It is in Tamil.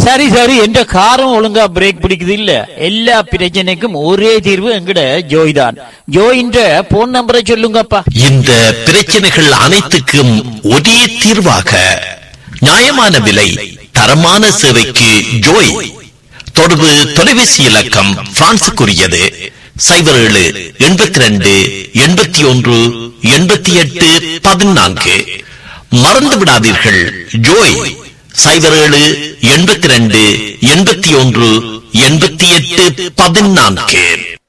சரி சரி என்ற காரம் ஒழுங்கா பிரேக் பிடிக்குது இல்ல எல்லா பிரச்சனைக்கும் ஒரே தீர்வு எங்கட ஜோய் தான் ஜோயின்ற போன் நம்பரை சொல்லுங்கப்பா இந்த பிரச்சனைகள் அனைத்துக்கும் ஒரே தீர்வாக நியாயமான விலை தரமான சேவைக்கு ஜோய் தொடர்பு தொலைபேசி இலக்கம் பிரான்சுக்குரியது சைபர் ஏழு எண்பத்தி ரெண்டு எண்பத்தி ஒன்று எண்பத்தி எட்டு பதினான்கு மறந்து விடாதீர்கள் ஜோய் சைபர் ஏழு எண்பத்தி ரெண்டு எண்பத்தி ஒன்று எண்பத்தி எட்டு பதினான்கு